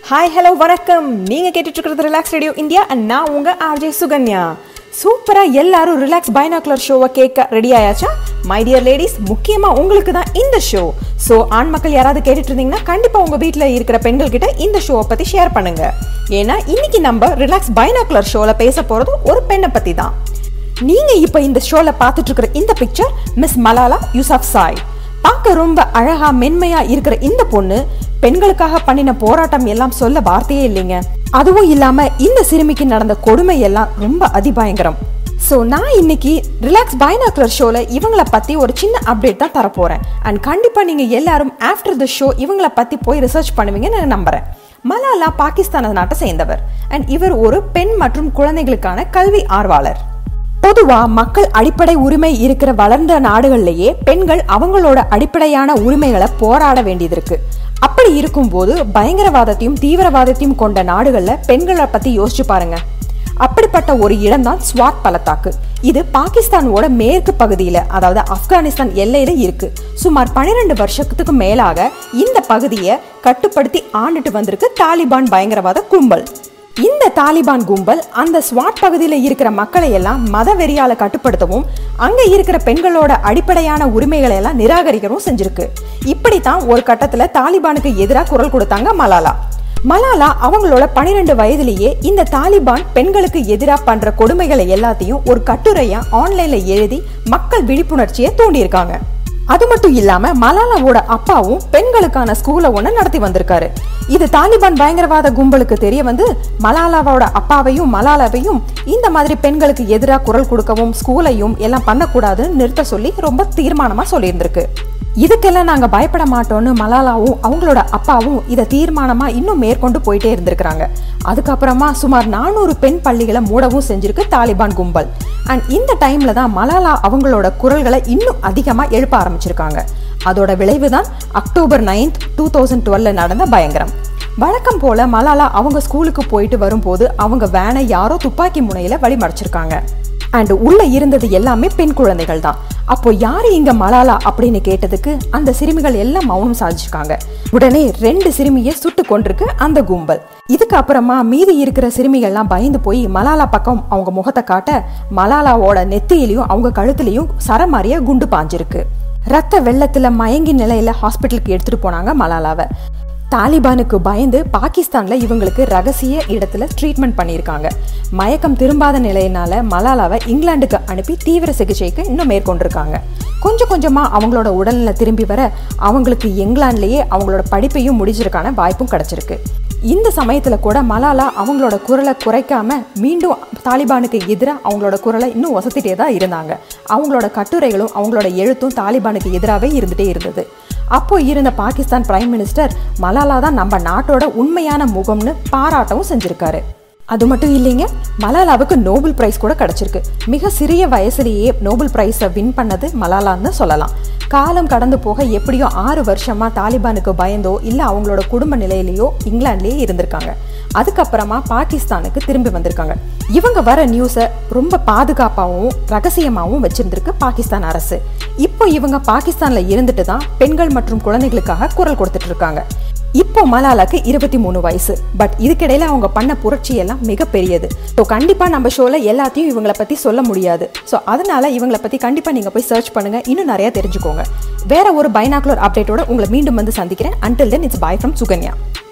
hi hello வணக்கம் நீங்க கேட்டுட்டு இருக்கிறது ரிலாக்ஸ் ரேடியோ இந்தியா அண்ட் நான் உங்க ஆர்ஜே சுகன்யா சூப்பரா எல்லாரும் ரிலாக்ஸ் பைனாக்குலர் ஷோவை கேட்க ரெடி ஆயாச்சா மை டியர் லேடிஸ் முக்கியமா உங்களுக்கு தான் இந்த ஷோ ஸோ ஆண் மக்கள் யாராவது கேட்டுட்டு இருந்தீங்கன்னா கண்டிப்பா உங்க வீட்டில் இருக்கிற பெண்கள் கிட்ட இந்த ஷோவை பத்தி ஷேர் பண்ணுங்க ஏன்னா இன்னைக்கு நம்ம ரிலாக்ஸ் பைனாக்குலர் ஷோல பேச போறது ஒரு பெண்ணை பத்தி தான் நீங்க இப்ப இந்த ஷோல பார்த்துட்டு இருக்கிற இந்த picture miss Malala Yousafzai பார்க்க ரொம்ப அழகா மென்மையா இருக்கிற இந்த பொண்ணு பெண்களுக்காக பண்ணின போராட்டம் எல்லாம் சொல்ல வார்த்தையே இல்லைங்க அதுவும் இல்லாம இந்த சிறுமிக்கு நடந்த கொடுமை எல்லாம் ரொம்ப அதிபயங்கரம் ஸோ நான் இன்னைக்கு ரிலாக்ஸ் பைனாக்குலர் ஷோல இவங்களை பத்தி ஒரு சின்ன அப்டேட் தான் தரப்போறேன் அண்ட் கண்டிப்பா நீங்க எல்லாரும் ஆஃப்டர் த ஷோ இவங்களை பத்தி போய் ரிசர்ச் பண்ணுவீங்கன்னு நான் நம்புறேன் மலாலா பாகிஸ்தான் நாட்டை சேர்ந்தவர் அண்ட் இவர் ஒரு பெண் மற்றும் குழந்தைகளுக்கான கல்வி ஆர்வலர் பொதுவா மக்கள் அடிப்படை உரிமை இருக்கிற வளர்ந்த நாடுகள்லயே பெண்கள் அவங்களோட அடிப்படையான உரிமைகளை போராட வேண்டியது இருக்கு அப்படி இருக்கும்போது பயங்கரவாதத்தையும் தீவிரவாதத்தையும் கொண்ட நாடுகள்ல பெண்களை பத்தி யோசிச்சு பாருங்க அப்படிப்பட்ட ஒரு இடம்தான் ஸ்வாட் பள்ளத்தாக்கு இது பாகிஸ்தானோட மேற்கு பகுதியில அதாவது ஆப்கானிஸ்தான் எல்லையில இருக்கு சுமார் பன்னிரெண்டு வருஷத்துக்கு மேலாக இந்த பகுதியை கட்டுப்படுத்தி ஆண்டுட்டு வந்திருக்கு தாலிபான் பயங்கரவாத கும்பல் இந்த தாலிபான் கும்பல் அந்த ஸ்வாட் பகுதியில் இருக்கிற மக்களை எல்லாம் மத வெறியால கட்டுப்படுத்தவும் அங்க இருக்கிற பெண்களோட அடிப்படையான உரிமைகளை எல்லாம் நிராகரிக்கவும் செஞ்சிருக்கு இப்படித்தான் ஒரு கட்டத்துல தாலிபானுக்கு எதிராக குரல் கொடுத்தாங்க மலாலா மலாலா அவங்களோட பனிரெண்டு வயதிலேயே இந்த தாலிபான் பெண்களுக்கு எதிராக பண்ற கொடுமைகளை எல்லாத்தையும் ஒரு கட்டுரையா ஆன்லைன்ல எழுதி மக்கள் விழிப்புணர்ச்சியை தூண்டியிருக்காங்க அது மட்டும் இல்லாம மலாலாவோட அப்பாவும் பெண்களுக்கான ஸ்கூலை ஒன்று நடத்தி வந்திருக்காரு இது தாலிபான் பயங்கரவாத கும்பலுக்கு தெரிய வந்து மலாலாவோட அப்பாவையும் மலாலாவையும் இந்த மாதிரி பெண்களுக்கு எதிராக குரல் கொடுக்கவும் ஸ்கூலையும் எல்லாம் பண்ணக்கூடாதுன்னு நிறுத்த சொல்லி ரொம்ப தீர்மானமா சொல்லியிருந்திருக்கு இதுக்கெல்லாம் நாங்க பயப்பட மாட்டோம்னு மலாலாவும் அவங்களோட அப்பாவும் இதை தீர்மானமா இன்னும் மேற்கொண்டு போயிட்டே இருந்திருக்கிறாங்க அதுக்கப்புறமா சுமார் நானூறு பெண் பள்ளிகளை மூடவும் செஞ்சிருக்கு தாலிபான் கும்பல் அண்ட் இந்த டைம்ல தான் மலாலா அவங்களோட குரல்களை இன்னும் அதிகமா எழுப்ப ஆரம்பிச்சிருக்காங்க அதோட விளைவு தான் அக்டோபர் நைன்த் டூ தௌசண்ட் டுவெல்ல நடந்த பயங்கரம் வழக்கம் போல மலாலா அவங்க ஸ்கூலுக்கு போயிட்டு வரும்போது அவங்க வேனை யாரோ துப்பாக்கி முனையில வழிமறைச்சிருக்காங்க அண்ட் உள்ள இருந்தது எல்லாமே பெண் குழந்தைகள் தான் அப்போ யாரு இங்க மலாலா அப்படின்னு கேட்டதுக்கு அந்த சிறுமிகள் எல்லாம் மௌனம் சாதிச்சிருக்காங்க உடனே ரெண்டு சிறுமியை சுட்டு கொண்டிருக்கு அந்த கும்பல் இதுக்கு அப்புறமா மீதி இருக்கிற சிறுமிகள்லாம் பயந்து போய் மலாலா பக்கம் அவங்க முகத்தை காட்ட மலாலாவோட நெத்தியிலையும் அவங்க கழுத்துலயும் சரமாரியா குண்டு பாஞ்சிருக்கு ரத்த வெள்ளத்துல மயங்கி நிலையில ஹாஸ்பிட்டலுக்கு எடுத்துட்டு போனாங்க மலாலாவை தாலிபானுக்கு பயந்து பாகிஸ்தான்ல இவங்களுக்கு ரகசிய இடத்துல ட்ரீட்மெண்ட் பண்ணியிருக்காங்க மயக்கம் திரும்பாத நிலையினால மலாலாவை இங்கிலாந்துக்கு அனுப்பி தீவிர சிகிச்சைக்கு இன்னும் மேற்கொண்டிருக்காங்க கொஞ்சம் கொஞ்சமா அவங்களோட உடல்நிலை திரும்பி வர அவங்களுக்கு இங்கிலாந்துலயே அவங்களோட படிப்பையும் முடிச்சிருக்கான வாய்ப்பும் கிடைச்சிருக்கு இந்த சமயத்துல கூட மலாலா அவங்களோட குரலை குறைக்காம மீண்டும் தாலிபானுக்கு எதிராக அவங்களோட குரலை இன்னும் வசத்திட்டே தான் இருந்தாங்க அவங்களோட கட்டுரைகளும் அவங்களோட எழுத்தும் தாலிபானுக்கு எதிராகவே இருந்துட்டே இருந்தது அப்போ இருந்த பாகிஸ்தான் பிரைம் மினிஸ்டர் மலாலா தான் நம்ம நாட்டோட உண்மையான முகம்னு பாராட்டவும் செஞ்சிருக்காரு அது மட்டும் இல்லைங்க மலாலாவுக்கு நோபல் பிரைஸ் கூட கிடைச்சிருக்கு மிக சிறிய வயசுலேயே நோபல் பிரைஸை வின் பண்ணது மலாலான்னு சொல்லலாம் காலம் கடந்து போக எப்படியோ ஆறு வருஷமா தாலிபானுக்கு பயந்தோ இல்லை அவங்களோட குடும்ப நிலையிலேயோ இங்கிலாந்துலேயே இருந்திருக்காங்க அதுக்கப்புறமா பாகிஸ்தானுக்கு திரும்பி வந்திருக்காங்க இவங்க வர நியூஸை ரொம்ப பாதுகாப்பாகவும் ரகசியமாகவும் வச்சிருந்திருக்கு பாகிஸ்தான் அரசு இப்போ இவங்க பாகிஸ்தான்ல இருந்துட்டு தான் பெண்கள் மற்றும் குழந்தைகளுக்காக குரல் கொடுத்துட்டு இருக்காங்க இப்போ மலாலாக்கு இருபத்தி மூணு வயசு பட் இதுக்கிடையில அவங்க பண்ண புரட்சி எல்லாம் மிகப்பெரியது ஸோ கண்டிப்பா நம்ம ஷோல எல்லாத்தையும் இவங்களை பத்தி சொல்ல முடியாது ஸோ அதனால இவங்களை பத்தி கண்டிப்பா நீங்க போய் சர்ச் பண்ணுங்க இன்னும் நிறைய தெரிஞ்சுக்கோங்க வேற ஒரு பைனாக்குலர் அப்டேட்டோட உங்களை மீண்டும் வந்து சந்திக்கிறேன் until then it's bye from Sukanya